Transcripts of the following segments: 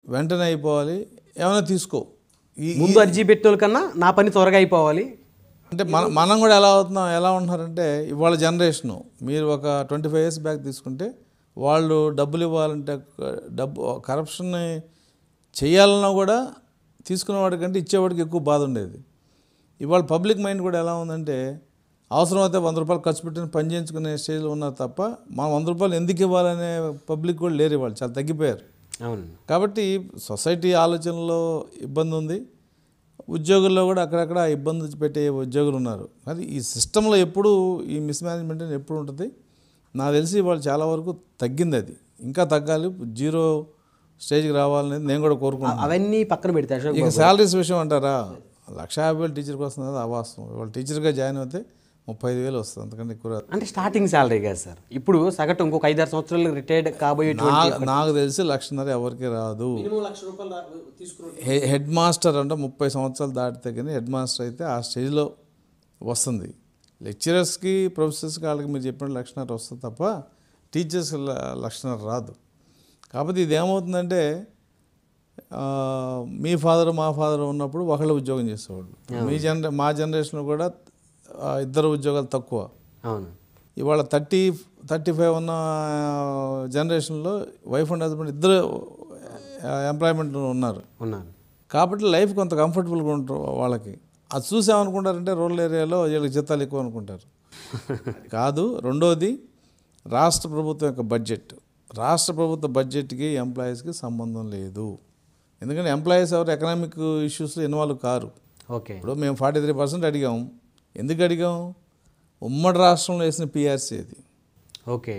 వెంటనే అయిపోవాలి ఏమైనా తీసుకో ఈ ముందు అర్జీ పెట్టే కన్నా నా పని త్వరగా అయిపోవాలి అంటే మన మనం కూడా ఎలా అవుతున్నాం ఎలా ఉంటున్నారంటే ఇవాళ జనరేషను మీరు ఒక ట్వంటీ ఫైవ్ ఇయర్స్ బ్యాక్ తీసుకుంటే వాళ్ళు డబ్బులు ఇవ్వాలంటే డబ్బు కరప్షన్ని చేయాలన్నా కూడా తీసుకునేవాడి కంటే ఇచ్చేవాడికి ఎక్కువ బాధ ఉండేది ఇవాళ పబ్లిక్ మైండ్ కూడా ఎలా ఉందంటే అవసరమైతే వంద రూపాయలు ఖర్చు పెట్టిన పని చేయించుకునే స్టేజ్లో ఉన్నారు తప్ప మనం వంద రూపాయలు ఎందుకు ఇవ్వాలనే పబ్లిక్ కూడా లేరు ఇవాళ చాలా తగ్గిపోయారు అవును కాబట్టి సొసైటీ ఆలోచనలో ఇబ్బంది ఉంది ఉద్యోగుల్లో కూడా అక్కడక్కడ ఇబ్బంది పెట్టే ఉద్యోగులు ఉన్నారు అది ఈ సిస్టంలో ఎప్పుడు ఈ మిస్మేనేజ్మెంట్ అనేది ఎప్పుడు ఉంటుంది నాకు తెలిసి వాళ్ళు చాలా వరకు తగ్గింది అది ఇంకా తగ్గాలి జీరో స్టేజ్కి రావాలనేది నేను కూడా కోరుకుంటున్నాను అవన్నీ పక్కన పెడితే అశోక్ ఇక శాలరీస్ విషయం అంటారా లక్ష యాభై వేలు టీచర్కి వస్తుంది అది అవాస్తవం వాళ్ళు టీచర్గా జాయిన్ అవుతే ముప్పై ఐదు వేలు వస్తుంది అంతకంటే ఎక్కువ రాదు. అంటే స్టార్టింగ్ శాలరీ కాదు సార్ ఇప్పుడు సగటు ఇంకొక ఐదారు సంవత్సరాలు రిటైర్డ్ కాబోయేటువంటి నా నాకు తెలిసి లక్షన్నర ఎవరికి రాదు లక్ష రూపాయలు తీసుకుని హె- హెడ్ మాస్టర్ అంటే ముప్పై సంవత్సరాలు దాటితే కానీ హెడ్ మాస్టర్ అయితే ఆ స్టేజ్లో వస్తుంది లెక్చరర్స్కి ప్రొఫెసర్స్కి వాళ్ళకి మీరు చెప్పిన లక్షణాలు వస్తుంది తప్ప టీచర్స్ లక్షణాలు రాదు కాకపోతే ఇది ఏమవుతుందంటే ఆ, మీ ఫాదర్ మా ఫాదర్ ఉన్నప్పుడు ఒకళ్ళు ఉద్యోగం చేసేవాళ్ళు మీ జనరే మా జనరేషన్లో కూడా ఆ, ఇద్దరు ఉద్యోగాలు తక్కువ అవును ఇవాళ థర్టీ థర్టీ ఫైవ్ ఉన్న జనరేషన్లో వైఫ్ అండ్ హస్బెండ్ ఇద్దరు ఎంప్లాయ్మెంట్ ఉన్నారు ఉన్నారు కాబట్టి లైఫ్ కొంత కంఫర్టబుల్గా ఉంటారు వాళ్ళకి అది చూసామనుకుంటారంటే రూరల్ ఏరియాలో వీళ్ళకి జీతాలు ఎక్కువ అనుకుంటారు కాదు రెండోది రాష్ట్ర ప్రభుత్వం యొక్క బడ్జెట్ రాష్ట్ర ప్రభుత్వ బడ్జెట్కి ఎంప్లాయీస్కి సంబంధం లేదు ఎందుకంటే ఎంప్లాయీస్ ఎవరు ఎకనామిక్ ఇష్యూస్లో ఇన్వాల్వ్ కారు ఓకే ఇప్పుడు మేము ఫార్టీ త్రీ పర్సెంట్ అడిగాం ఎందుకు అడిగాం ఉమ్మడి రాష్ట్రంలో వేసిన పిఆర్సీ అది ఓకే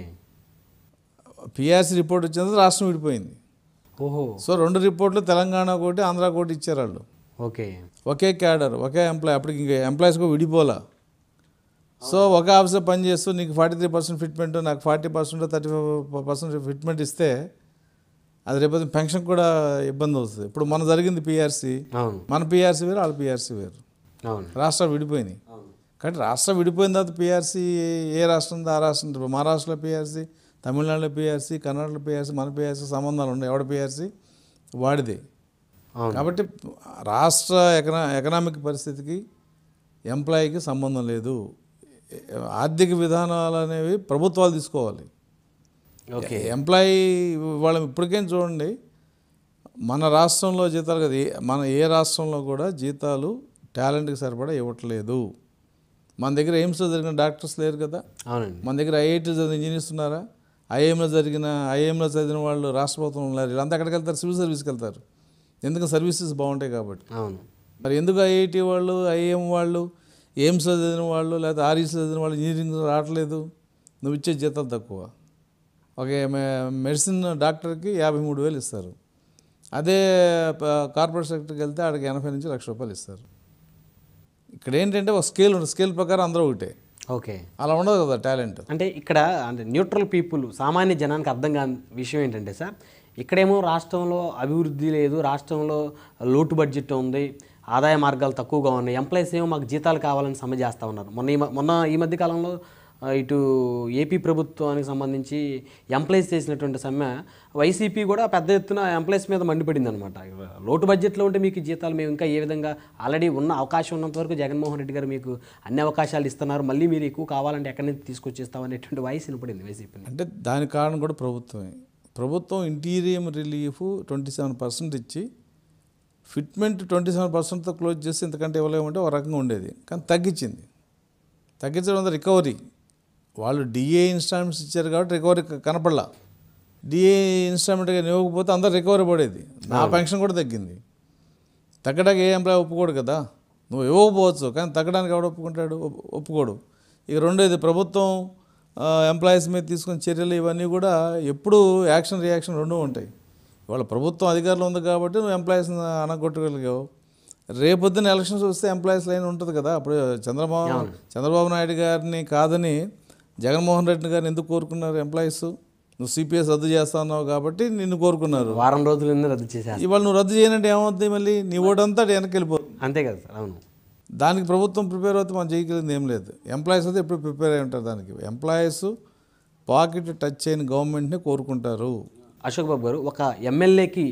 పిఆర్సీ రిపోర్ట్ వచ్చిన తర్వాత రాష్ట్రం విడిపోయింది ఓహో సో రెండు రిపోర్ట్లు తెలంగాణ ఒకటి ఆంధ్ర ఒకటి ఇచ్చారు వాళ్ళు ఓకే ఒకే క్యాడర్ ఒకే ఎంప్లాయ్ అప్పటికి ఇంకా ఎంప్లాయీస్ కూడా విడిపోలా సో ఒక ఆఫీసర్ పని చేస్తూ నీకు ఫార్టీ త్రీ పర్సెంట్ ఫిట్మెంట్ నాకు forty percent thirty five percent fitment ఇస్తే అది రేపు పెన్షన్ కూడా ఇబ్బంది అవుతుంది ఇప్పుడు మన జరిగింది పిఆర్సీ అవును మన పిఆర్సీ వేరు వాళ్ళ పిఆర్సీ వేరు అవును రాష్ట్రాలు విడిపోయినాయి కాబట్టి రాష్ట్రం విడిపోయిన తర్వాత పిఆర్సీ ఏ రాష్ట్రం ఉందో ఆ రాష్ట్రం ఉంటుంది. ఇప్పుడు మహారాష్ట్రలో పిఆర్సీ తమిళనాడులో పిఆర్సీ కర్ణాటకలో పిఆర్సీ మన పిఆర్సీ సంబంధాలు ఉన్నాయి ఎవడ పిఆర్సీ వాడిదే అవును కాబట్టి రాష్ట్ర ఎకనా ఎకనామిక్ పరిస్థితికి ఎంప్లాయీకి సంబంధం లేదు ఆర్థిక విధానాలు అనేవి ప్రభుత్వాలు తీసుకోవాలి ఓకే ఎంప్లాయీ వాళ్ళ ఇప్పటికేం చూడండి మన రాష్ట్రంలో జీతాలు కదా ఏ- మన ఏ రాష్ట్రంలో కూడా జీతాలు టాలెంట్కి సరిపడా ఇవ్వట్లేదు మన దగ్గర ఎయిమ్స్లో జరిగిన డాక్టర్స్ లేరు కదా అవునండి మన దగ్గర ఐఐటీలో చదివిన ఇంజనీర్స్ ఉన్నారా ఐఏఎంలో జరిగిన ఐఏఎంలో చదివిన వాళ్ళు రాష్ట్ర ప్రభుత్వం ఉన్నారు వీళ్ళంతా ఎక్కడికి వెళ్తారు సివిల్ సర్వీస్కి వెళ్తారు ఎందుకంటే సర్వీసెస్ బాగుంటాయి కాబట్టి అవును మరి ఎందుకు ఐఐటి వాళ్ళు ఐఏఎం వాళ్ళు ఎయిమ్స్లో చదివిన వాళ్ళు లేదా ఆర్ఈస్లో చదివిన వాళ్ళు ఇంజనీరింగ్ రావట్లేదు నువ్వు ఇచ్చే జీతాలు తక్కువ ఒక మె- మెడిసిన్ డాక్టర్కి యాభై మూడు వేలు ఇస్తారు అదే ప- కార్పొరేట్ సెక్టర్కి వెళ్తే ఆడికి ఎనభై నుంచి లక్ష రూపాయలు ఇస్తారు ఇక్కడ ఏంటంటే ఒక స్కేల్ ఉంటుంది స్కేల్ ప్రకారం అందరూ ఒకటే ఓకే అలా ఉండదు కదా టాలెంట్ అంటే ఇక్కడ అంటే న్యూట్రల్ పీపుల్ సామాన్య జనానికి అర్థం కాని విషయం ఏంటంటే సార్ ఇక్కడేమో రాష్ట్రంలో అభివృద్ధి లేదు రాష్ట్రంలో లోటు బడ్జెట్ ఉంది ఆదాయ మార్గాలు తక్కువగా ఉన్నాయి ఎంప్లాయీస్ ఏమో మాకు జీతాలు కావాలని సమ్మె చేస్తూ ఉన్నారు మొన్న ఈ మ- మొన్న ఈ మధ్య కాలంలో ఆ, ఇటు ఏపీ ప్రభుత్వానికి సంబంధించి ఎంప్లాయీస్ చేసినటువంటి సమ్మె వైసీపీ కూడా పెద్ద ఎత్తున ఎంప్లాయీస్ మీద మండిపడింది అనమాట లోటు బడ్జెట్లో ఉంటే మీకు జీతాలు మేము ఇంకా ఏ విధంగా ఆల్రెడీ ఉన్న అవకాశం ఉన్నంత వరకు జగన్మోహన్ రెడ్డి గారు మీకు అన్ని అవకాశాలు ఇస్తున్నారు మళ్ళీ మీరు ఎక్కువ కావాలంటే ఎక్కడి నుంచి తీసుకొచ్చేస్తాం అనేటువంటి వాయిస్ వినపడింది వైసీపీ అంటే దానికి కారణం కూడా ప్రభుత్వమే ప్రభుత్వం interim relief twenty seven percent ఇచ్చి ఫిట్మెంట్ ట్వంటీ సెవెన్ పర్సెంట్తో క్లోజ్ చేసి ఇంతకంటే ఇవ్వలేమంటే ఒక రకంగా ఉండేది కానీ తగ్గించింది తగ్గించడం వల్ల రికవరీ వాళ్ళు డిఏ ఇన్స్టాల్మెంట్స్ ఇచ్చారు కాబట్టి రికవరీ క- కనపడలా డిఏ ఇన్స్టాల్మెంట్గా ఇవ్వకపోతే అందరు రికవరీ పడేది నా పెన్షన్ కూడా తగ్గింది తగ్గడానికి ఏ ఎంప్లాయ్ ఒప్పుకోడు కదా నువ్వు ఇవ్వకపోవచ్చు కానీ తగ్గడానికి ఎవడు ఒప్పుకుంటాడు ఒప్పు- ఒప్పుకోడు ఇక రెండోది ప్రభుత్వం ఎంప్లాయీస్ మీద తీసుకున్న చర్యలు ఇవన్నీ కూడా ఎప్పుడు యాక్షన్ రియాక్షన్ రెండూ ఉంటాయి ఇవాళ ప్రభుత్వం అధికారంలో ఉంది కాబట్టి నువ్వు ఎంప్లాయీస్ని అనగొట్టగలిగావు రేపొద్దున ఎలక్షన్స్ వస్తే ఎంప్లాయీస్ లైన్ ఉంటుంది కదా అప్పుడు చంద్రబాబు చంద్రబాబు నాయుడు గారిని కాదని జగన్మోహన్ రెడ్డి గారిని ఎందుకు కోరుకున్నారు ఎంప్లాయీస్ నువ్వు సిపిఎస్ రద్దు చేస్తా ఉన్నావు కాబట్టి నిన్ను కోరుకున్నారు వారం రోజుల రద్దు చేసేస్తారు ఇవాళ నువ్వు రద్దు చేయనంటే ఏమవుతుంది మళ్ళీ నీ ఓటంతా అటు వెనక్కి వెళ్ళిపోతుంది అంతే కదా సార్ అవును దానికి ప్రభుత్వం ప్రిపేర్ అవుతే మనం చేయగలిగింది ఏం లేదు ఎంప్లాయీస్ అయితే ఎప్పుడు ప్రిపేర్ అయి ఉంటారు దానికి ఎంప్లాయీస్ పాకెట్ టచ్ అయిన గవర్నమెంట్ని కోరుకుంటారు అశోక్ బాబు గారు ఒక ఎమ్మెల్యేకి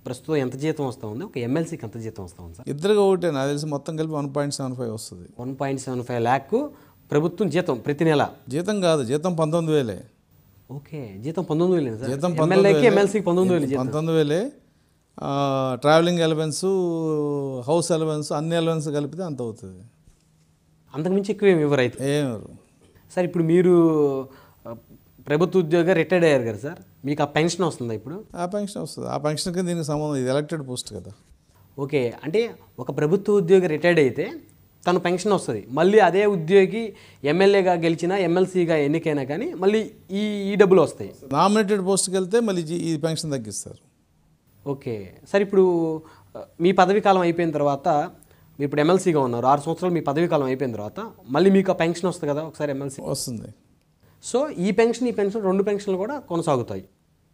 ప్రస్తుతం ఎంత జీతం వస్తూ ఉంది ఒక ఎమ్మెల్సీకి ఎంత జీతం వస్తూ ఉంది సార్ ఇద్దరుగా ఒకటే నాకు తెలిసి మొత్తం కలిపి వన్ పాయింట్ సెవెన్ ఫైవ్ వస్తుంది one point seven five lakh ప్రభుత్వం జీతం ప్రతి నెల జీతం కాదు జీతం పంతొమ్మిది వేలే ఓకే జీతం పంతొమ్మిది వేలు సార్ జీతం ఎమ్మెల్యేకి ఎమ్మెల్సీకి పంతొమ్మిది వేలు జీతం పంతొమ్మిది వేలే ఆ, ట్రావెలింగ్ ఎలవెన్స్ హౌస్ ఎలవెన్స్ అన్ని ఎలవెన్స్ కలిపితే అంత అవుతుంది అంతకుమించి ఎక్కువ ఏమి ఇవ్వరు అయితే ఏం సార్ ఇప్పుడు మీరు ఆ, ప్రభుత్వ ఉద్యోగ రిటైర్డ్ అయ్యారు కదా సార్ మీకు ఆ పెన్షన్ వస్తుందా ఇప్పుడు ఆ పెన్షన్ వస్తుంది ఆ పెన్షన్కి దీనికి సంబంధం ఇది ఎలక్టెడ్ పోస్ట్ కదా ఓకే అంటే ఒక ప్రభుత్వ ఉద్యోగి రిటైర్డ్ అయితే తను పెన్షన్ వస్తుంది మళ్ళీ అదే ఉద్యోగి ఎమ్మెల్యేగా గెలిచినా ఎమ్మెల్సీగా ఎన్నికైనా కానీ మళ్ళీ ఈ ఈ డబ్బులు వస్తాయి నామినేటెడ్ పోస్ట్కి వెళ్తే మళ్ళీ జీ- ఈ పెన్షన్ తగ్గిస్తారు ఓకే సార్ ఇప్పుడు ఆ, మీ పదవీ కాలం అయిపోయిన తర్వాత మీరు ఇప్పుడు ఎమ్మెల్సీగా ఉన్నారు ఆరు సంవత్సరాలు మీ పదవీ కాలం అయిపోయిన తర్వాత మళ్ళీ మీకు ఆ పెన్షన్ వస్తుంది కదా ఒకసారి ఎమ్మెల్సీ వస్తుంది సో ఈ పెన్షన్ ఈ పెన్షన్ రెండు పెన్షన్లు కూడా కొనసాగుతాయి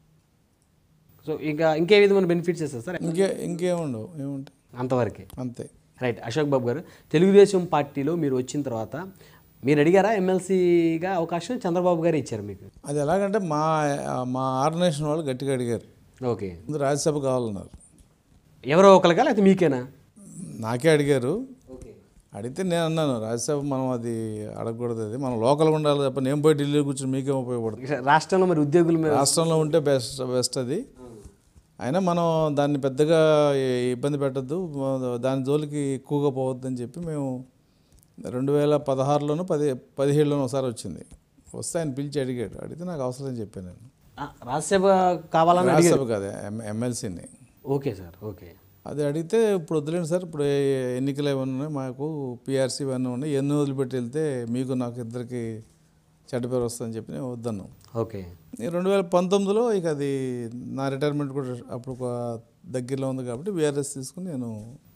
సో ఇంకా ఇంకే విధమైన బెనిఫిట్స్ ఇస్తారు సార్ ఇంకే ఇంకేముండవు ఏముంటాయి అంతవరకే అంతే రైట్ అశోక్ బాబు గారు తెలుగుదేశం పార్టీలో మీరు వచ్చిన తర్వాత మీరు అడిగారా ఎమ్మెల్సీగా అవకాశం చంద్రబాబు గారు ఇచ్చారు మీకు అది ఎలాగంటే మా మా ఆర్గనైజేషన్ వాళ్ళు గట్టిగా అడిగారు ఓకే ముందు రాజ్యసభ కావాలన్నారు ఎవరో ఒకరిగా లేకపోతే మీకేనా నాకే అడిగారు ఓకే అడిగితే నేను అన్నాను రాజ్యసభ మనం అది అడగకూడదు అది మనం లోకల్గా ఉండాలి తప్ప నేను పోయి ఢిల్లీ కూర్చొని మీకేం ఉపయోగపడుతుంది రాష్ట్రంలో మరి ఉద్యోగుల మీద రాష్ట్రంలో ఉంటే బెస్ట్ బెస్ట్ అది అయినా మనం దాన్ని పెద్దగా ఏ- ఇబ్బంది పెట్టద్దు దాని జోలికి ఎక్కువగా పోవద్దని చెప్పి మేము రెండు వేల పదహారులోనూ పది పదిహేడులోనూ ఒకసారి వచ్చింది వస్తే ఆయన పిలిచి అడిగాడు అడిగితే నాకు అవసరం అని చెప్పాను నేను ఆ, రాజ్యసభ కావాలని అడిగారు రాజ్యసభ కాదు ఎమ్- ఎమ్మెల్సీని ఓకే సార్ ఓకే అది అడిగితే ఇప్పుడు వద్దులేండి సార్ ఇప్పుడు ఏ- ఎన్నికలు ఏమన్నా ఉన్నాయి మాకు పిఆర్సీ ఇవన్నీ ఉన్నాయి ఎన్ని వదిలిపెట్టి వెళ్తే మీకు నాకు ఇద్దరికి చెడ్డ పేరు వస్తుందని చెప్పి నేను వద్దన్నాం ఓకే ఈ రెండు వేల పంతొమ్మిదిలో ఇక అది నా రిటైర్మెంట్ కూడా అప్పుడు ఒక దగ్గరలో ఉంది కాబట్టి బీఆర్ఎస్ తీసుకుని నేను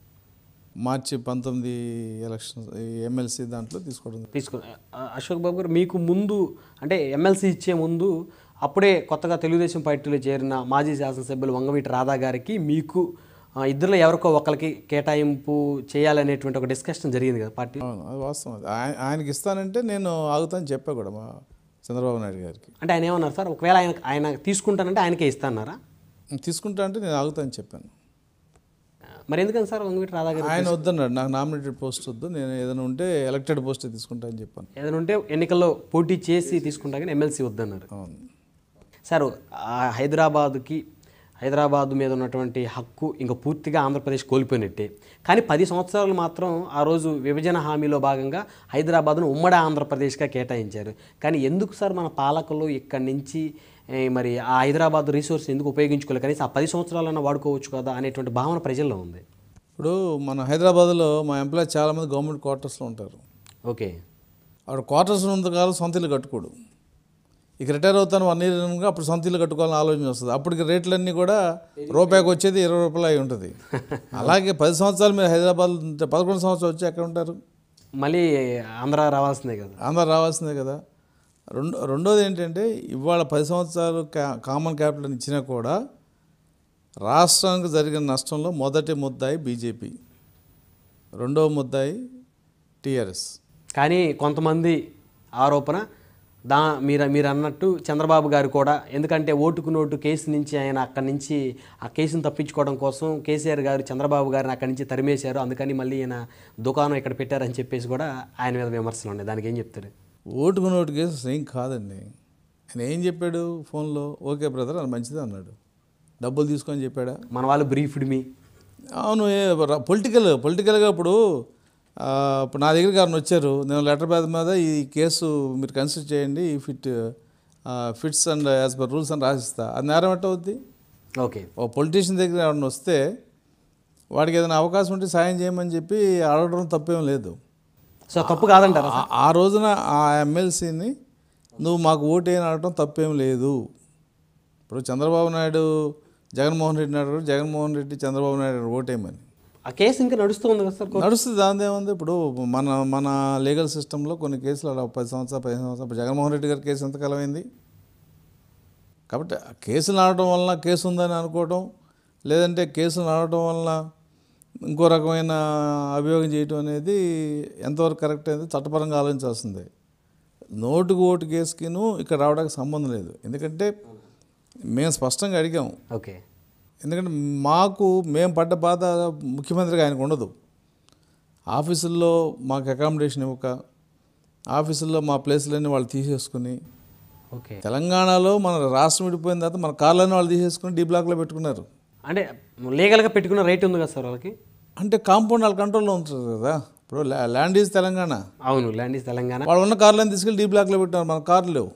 మార్చి పంతొమ్మిది ఎలక్షన్ ఎమ్మెల్సీ దాంట్లో తీసుకోవడం జరిగింది. తీసుకు ఆ, అశోక్ బాబు గారు మీకు ముందు అంటే ఎమ్మెల్సీ ఇచ్చే ముందు అప్పుడే కొత్తగా తెలుగుదేశం పార్టీలో చేరిన మాజీ శాసనసభ్యులు వంగవీటి రాధా గారికి మీకు ఆ, ఇద్దరిలో ఎవరికో ఒకరికి కేటాయింపు చేయాలనేటువంటి ఒక డిస్కషన్ జరిగింది కదా పార్టీ అవును అది వాస్తవం అది ఆయన ఆయనకి ఇస్తానంటే నేను ఆగుతాను చెప్పా కూడా మా చంద్రబాబు నాయుడు గారికి అంటే ఆయన ఏమన్నారు సార్ ఒకవేళ ఆయన ఆయన తీసుకుంటానంటే ఆయనకే ఇస్తాన్నారా తీసుకుంటా అంటే నేను ఆగుతాను చెప్పాను మరి ఎందుకని సార్ వంగవీటి రాధా గారు ఆయన వద్దన్నాడు నాకు నామినేటెడ్ పోస్ట్ వద్దు నేను ఏదైనా ఉంటే ఎలక్టెడ్ పోస్ట్ తీసుకుంటా అని చెప్పాను ఏదైనా ఉంటే ఎన్నికల్లో పోటీ చేసి తీసుకుంటా కానీ ఎమ్మెల్సీ వద్దన్నారు అవును సార్ ఆ హైదరాబాద్కి హైదరాబాద్ మీద ఉన్నటువంటి హక్కు ఇంకా పూర్తిగా ఆంధ్రప్రదేశ్ కోల్పోయినట్టే కానీ పది సంవత్సరాలు మాత్రం ఆ రోజు విభజన హామీలో భాగంగా హైదరాబాద్ను ఉమ్మడి ఆంధ్రప్రదేశ్గా కేటాయించారు కానీ ఎందుకు సార్ మన పాలకులు ఇక్కడి నుంచి ఏ, మరి ఆ హైదరాబాద్ రిసోర్స్ ఎందుకు ఉపయోగించుకోలేదు కనీసం ఆ పది సంవత్సరాలన్నా వాడుకోవచ్చు కదా అనేటువంటి భావన ప్రజల్లో ఉంది ఇప్పుడు మన హైదరాబాద్లో మా ఎంప్లాయ్ చాలామంది గవర్నమెంట్ క్వార్టర్స్లో ఉంటారు ఓకే ఆవిడ క్వార్టర్స్ ఉన్నంతకాలం సొంత ఇల్లు కట్టుకోడు ఇక రిటైర్ అవుతాను వన్ ఇయర్ అనగా అప్పుడు సొంత ఇల్లు కట్టుకోవాలని ఆలోచన వస్తుంది అప్పటికి రేట్లన్నీ కూడా రూపాయికి వచ్చేది ఇరవై రూపాయలు అయి ఉంటుంది అలాగే పది సంవత్సరాలు మీరు హైదరాబాద్ ఉంటే పదకొండు సంవత్సరాలు వచ్చి ఎక్కడ ఉంటారు మళ్ళీ ఆంధ్ర రావాల్సిందే కదా ఆంధ్ర రావాల్సిందే కదా రెండు రెండోది ఏంటంటే ఇవాళ పది సంవత్సరాలు కా- కామన్ క్యాపిటల్ ఇచ్చినా కూడా రాష్ట్రానికి జరిగిన నష్టంలో మొదటి ముద్దాయి బీజేపీ రెండవ ముద్దాయి టీఆర్ఎస్ కానీ కొంతమంది ఆరోపణ దా మీరు మీరు అన్నట్టు చంద్రబాబు గారు కూడా ఎందుకంటే ఓటుకు నోటు కేసు నుంచి ఆయన అక్కడి నుంచి ఆ కేసును తప్పించుకోవడం కోసం కేసీఆర్ గారు చంద్రబాబు గారిని అక్కడి నుంచి తరిమేశారు అందుకని మళ్ళీ ఈయన దుకాణం ఇక్కడ పెట్టారని చెప్పేసి కూడా ఆయన మీద విమర్శలు ఉన్నాయి దానికి ఏం చెప్తారు ఓటుకు నోటు కేసు అసలు ఏం కాదండి ఆయన ఏం చెప్పాడు ఫోన్లో ఓకే బ్రదర్ అది మంచిది అన్నాడు డబ్బులు తీసుకొని చెప్పాడా మన వాళ్ళు బ్రీఫ్డ్ మీ అవును పొలిటికల్ పొలిటికల్గా ఇప్పుడు ఆ, ఇప్పుడు నా దగ్గరికి ఎవరిని వచ్చారు నేను లెటర్ ప్యాడ్ మీద ఈ కేసు మీరు కన్సిడర్ చేయండి ఈ fit fits and as per rules అని రాసిస్తా అది నేరం ఎట్ట అవుద్ది ఓకే ఓ పొలిటీషియన్ దగ్గర ఎవరిని వస్తే వాడికి ఏదైనా అవకాశం ఉంటే సాయం చేయమని చెప్పి అడగడం తప్పేం లేదు సో తప్పు కాదంటారా ఆ- ఆ రోజున ఆ ఎమ్మెల్సీని నువ్వు మాకు ఓటు వేయని అడగడం తప్పేం లేదు ఇప్పుడు చంద్రబాబు నాయుడు జగన్మోహన్ రెడ్డిని అడగడు జగన్మోహన్ రెడ్డి చంద్రబాబు నాయుడు ఓటేయమని ఆ కేసు ఇంకా నడుస్తుంది కదా సార్ నడుస్తుంది దాని ఏముంది ఇప్పుడు మన మన లీగల్ సిస్టంలో కొన్ని కేసులు అలా పది సంవత్సరాలు పదిహేను సంవత్సరాలు ఇప్పుడు జగన్మోహన్ రెడ్డి గారి కేసు ఎంతకాలం అయింది కాబట్టి ఆ కేసులు ఆడటం వలన కేసు ఉందని అనుకోవటం లేదంటే కేసులు ఆడటం వలన ఇంకో రకమైన అభియోగం చేయటం అనేది ఎంతవరకు కరెక్ట్ అనేది చట్టపరంగా ఆలోచించాల్సిందే నోటుకు ఓటు కేసుకిను ఇక్కడ రావడానికి సంబంధం లేదు ఎందుకంటే మేము స్పష్టంగా అడిగాం ఓకే ఎందుకంటే మాకు మేము పడ్డ బాధ ముఖ్యమంత్రిగా ఆయనకు ఉండదు ఆఫీసుల్లో మాకు అకామిడేషన్ ఇవ్వక ఆఫీసుల్లో మా ప్లేస్లన్నీ వాళ్ళు తీసేసుకుని ఓకే తెలంగాణలో మన రాష్ట్రం విడిపోయిన తర్వాత మన కార్లన్నీ వాళ్ళు తీసేసుకుని డీ బ్లాక్లో పెట్టుకున్నారు అంటే లీగల్గా పెట్టుకున్న రైట్ ఉంది కదా సార్ వాళ్ళకి అంటే కాంపౌండ్ వాళ్ళ కంట్రోల్లో ఉంటుంది కదా ఇప్పుడు ల్యా- ల్యాండ్ ఈజ్ తెలంగాణ అవును ల్యాండ్ ఈస్ తెలంగాణ వాళ్ళు ఉన్న కార్లను తీసుకెళ్ళి డీ బ్లాక్లో పెట్టినారు మన కార్లు లేవు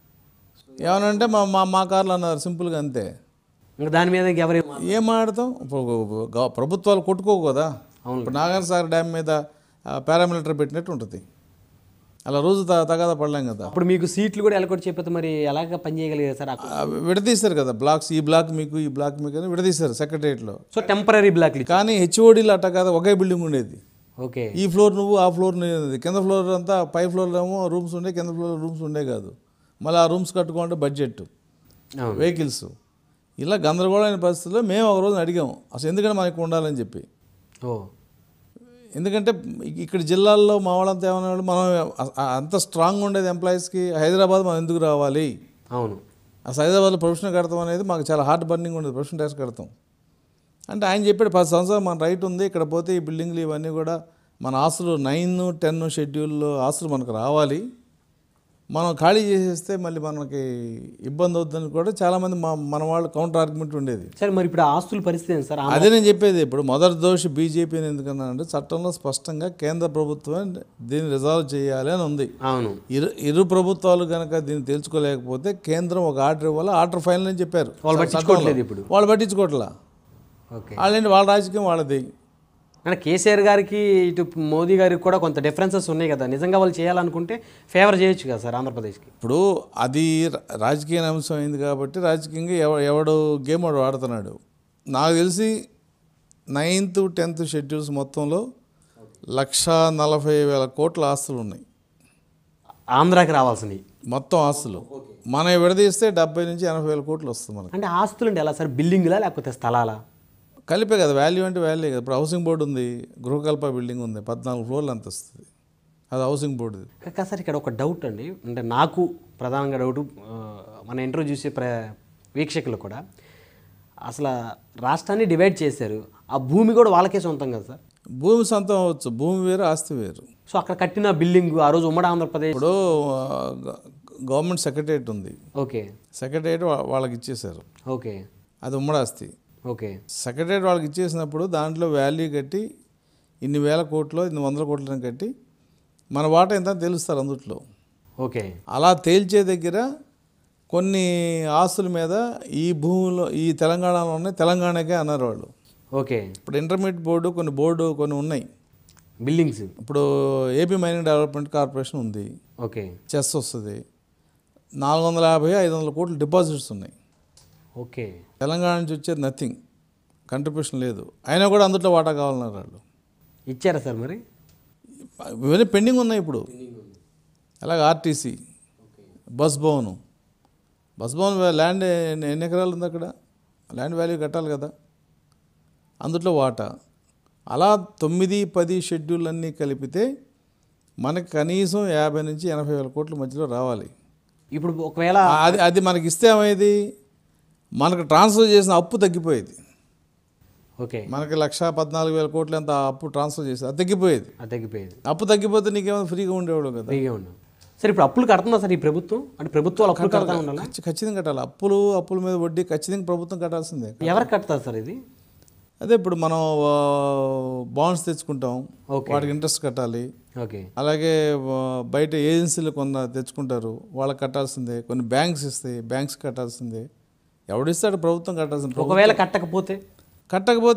ఏమనంటే మా మా మా కార్లు అన్నారు సింపుల్గా అంతే ఇంకా దాని మీద ఇంకెవరేం ఏం ఆడతాం ఇప్పుడు గ- ప్రభుత్వాలు కొట్టుకోవు కదా అవును. ఇప్పుడు నాగార్ సాగర్ డ్యామ్ మీద పారామిలిటరీ పెట్టినట్టు ఉంటుంది అలా రోజు త తగాదా పడలేం కదా అప్పుడు మీకు సీట్లు కూడా ఎలకొట్టి చెప్పితే మరి ఎలాగ పని చేయగలిగారు సార్ ఆ, విడదీశారు కదా బ్లాక్స్ ఈ బ్లాక్ మీకు ఈ బ్లాక్ మీకు అని విడదీశారు సెక్రటరియట్లో సో టెంపరీ బ్లాక్లు కానీ హెచ్ఓడీలు అట్ట కాదు ఒకే బిల్డింగ్ ఉండేది ఓకే ఈ ఫ్లోర్ నువ్వు ఆ ఫ్లోర్ నేను కింద ఫ్లోర్ అంతా పై ఫ్లోర్లో ఏమో రూమ్స్ ఉండే కింద ఫ్లోర్ రూమ్స్ ఉండే కాదు మళ్ళీ ఆ రూమ్స్ కట్టుకోవాలంటే బడ్జెట్ అవును వెహికల్స్ ఇలా గందరగోళమైన పరిస్థితుల్లో మేము ఒక రోజు అడిగాము అసలు ఎందుకంటే మనకు ఉండాలని చెప్పి ఓ ఎందుకంటే ఇక్కడ జిల్లాల్లో మా వాళ్ళంతా ఏమన్నా మనం అ- అ- అంత స్ట్రాంగ్ ఉండేది ఎంప్లాయీస్కి హైదరాబాద్ మనం ఎందుకు రావాలి అవును అసలు హైదరాబాద్లో ప్రొఫెషన్ కడతాం అనేది మాకు చాలా హార్ట్ బర్నింగ్ ఉండేది ప్రొఫెషన్ ట్యాక్స్ కడతాం అంటే ఆయన చెప్పాడు పది సంవత్సరాలు మన రైట్ ఉంది ఇక్కడ పోతే ఈ బిల్డింగ్లు ఇవన్నీ కూడా మన ఆస్తులు నైన్ టెన్ షెడ్యూల్లో ఆస్తులు మనకు రావాలి మనం ఖాళీ చేసేస్తే మళ్ళీ మనకి ఇబ్బంది అవుతుందని కూడా చాలామంది మా మన వాళ్ళు కౌంటర్ ఆర్గ్యుమెంట్ ఉండేది సరే మరి ఇప్పుడు ఆ ఆస్తుల పరిస్థితి ఏంటి సార్ ఆ- అదే నేను చెప్పేది ఇప్పుడు మొదటి దోషి బీజేపీని ఎందుకన్నానంటే చట్టంలో స్పష్టంగా కేంద్ర ప్రభుత్వం దీన్ని రిజాల్వ్ చేయాలి అని ఉంది అవును ఇరు ఇరు ప్రభుత్వాలు కనుక దీన్ని తెలుసుకోలేకపోతే కేంద్రం ఒక ఆర్డర్ ఇవ్వాలి ఆర్డర్ ఫైనల్ అని చెప్పారు వాళ్ళు పట్టించుకోవట్లేదు ఇప్పుడు వాళ్ళు పట్టించుకోవట్లా ఓకే వాళ్ళేంటి వాళ్ళ రాజకీయం వాళ్ళది అంటే కేసీఆర్ గారికి ఇటు మోదీ గారికి కూడా కొంత డిఫరెన్సెస్ ఉన్నాయి కదా నిజంగా వాళ్ళు చేయాలనుకుంటే ఫేవర్ చేయొచ్చు కదా సార్ ఆంధ్రప్రదేశ్కి ఇప్పుడు అది రా- రాజకీయ అంశం అయింది కాబట్టి రాజకీయంగా ఎవ ఎవడు గేమ్ వాడు ఆడుతున్నాడు నాకు తెలిసి నైన్త్ టెన్త్ షెడ్యూల్స్ మొత్తంలో లక్ష నలభై వేల కోట్ల ఆస్తులు ఉన్నాయి ఆంధ్రాకి రావాల్సినవి మొత్తం ఆస్తులు మనం విడదీస్తే డెబ్బై నుంచి ఎనభై వేల కోట్లు వస్తుంది మనకి అంటే ఆస్తులు అంటే ఎలా సార్ బిల్డింగ్లా లేకపోతే స్థలాలా కలిపే కదా వాల్యూ అంటే వాల్యూ కదా ఇప్పుడు హౌసింగ్ బోర్డు ఉంది గృహకల్ప బిల్డింగ్ ఉంది పద్నాలుగు ఫ్లోర్లు అంత వస్తుంది అది హౌసింగ్ బోర్డుది కాదు సార్ ఇక్కడ ఒక డౌట్ అండి అంటే నాకు ప్రధానంగా డౌట్ మన ఇంటర్వ్యూ చూసే ప్ర వీక్షకులు కూడా అసలు రాష్ట్రాన్ని డివైడ్ చేశారు ఆ భూమి కూడా వాళ్ళకే సొంతం కదా సార్ భూమి సొంతం అవ్వచ్చు భూమి వేరు ఆస్తి వేరు సో అక్కడ కట్టిన బిల్డింగ్ ఆ రోజు ఉమ్మడి ఆంధ్రప్రదేశ్ ఇప్పుడు ఆ, గ- గవర్నమెంట్ సెక్రటరియట్ ఉంది ఓకే సెక్రటరియట్ వా- వాళ్ళకి ఇచ్చేశారు ఓకే అది ఉమ్మడి ఆస్తి ఓకే సెక్రటరియట్ వాళ్ళకి ఇచ్చేసినప్పుడు దాంట్లో వాల్యూ కట్టి ఇన్ని వేల కోట్లు ఇన్ని వందల కోట్లని కట్టి మన వాటా ఎంత అని తెలుస్తారు అందుట్లో ఓకే అలా తేల్చే దగ్గర కొన్ని ఆస్తుల మీద ఈ భూమిలో ఈ తెలంగాణలో ఉన్నాయి తెలంగాణకే అన్నారు వాళ్ళు ఓకే ఇప్పుడు ఇంటర్మీడియట్ బోర్డు కొన్ని బోర్డు కొన్ని ఉన్నాయి బిల్డింగ్స్ ఇప్పుడు ఏపీ మైనింగ్ డెవలప్మెంట్ కార్పొరేషన్ ఉంది ఓకే చెస్ వస్తుంది నాలుగు వందల యాభై ఐదు వందల కోట్లు డిపాజిట్స్ ఉన్నాయి ఓకే తెలంగాణ నుంచి వచ్చేది నథింగ్ కంట్రిబ్యూషన్ లేదు అయినా కూడా అందులో వాటా కావాలన్నారు వాళ్ళు ఇచ్చారా సార్ మరి ఇవన్నీ పెండింగ్ ఉన్నాయి ఇప్పుడు అలాగే RTC bus Bhavan bus Bhavan వా- ల్యాండ్ ఎన్ని ఎన్ని ఎకరాలు ఉంది అక్కడ ల్యాండ్ వాల్యూ కట్టాలి కదా అందులో వాటా అలా తొమ్మిది పది షెడ్యూల్ అన్నీ కలిపితే మనకి కనీసం యాభై నుంచి ఎనభై వేల కోట్ల మధ్యలో రావాలి ఇప్పుడు ఒకవేళ ఆ- అది అది మనకి ఇస్తే ఏమైంది మనకు ట్రాన్స్ఫర్ చేసిన అప్పు తగ్గిపోయేది ఓకే మనకి లక్ష పద్నాలుగు వేల కోట్లు ఎంత అప్పు ట్రాన్స్ఫర్ చేసి అది తగ్గిపోయేది అది తగ్గిపోయేది అప్పు తగ్గిపోతే నీకేమో ఫ్రీగా ఉండేవాడు కదా ఫ్రీగా ఉన్నాం సార్ ఇప్పుడు అప్పులు కడుతుందా సార్ ఈ ప్రభుత్వం అంటే ప్రభుత్వాలు అప్పులు కడతా ఉండాలి ఖచ్చి- ఖచ్చితంగా కట్టాలి అప్పులు అప్పుల మీద వడ్డీ ఖచ్చితంగా ప్రభుత్వం కట్టాల్సిందే ఎవరు కడతారు సార్ ఇది అదే ఇప్పుడు మనం బాండ్స్ తెచ్చుకుంటాం ఓకే. వాటికి ఇంట్రెస్ట్ కట్టాలి ఓకే అలాగే ఆ, బయట ఏజెన్సీలు కొన్న తెచ్చుకుంటారు వాళ్ళకి కట్టాల్సిందే కొన్ని బ్యాంక్స్ ఇస్తాయి బ్యాంక్స్ కట్టాల్సిందే ఎవడిస్తాడు ప్రభుత్వం కట్టాల్సిందే ఒకవేళ కట్టకపోతే కట్టకపోతే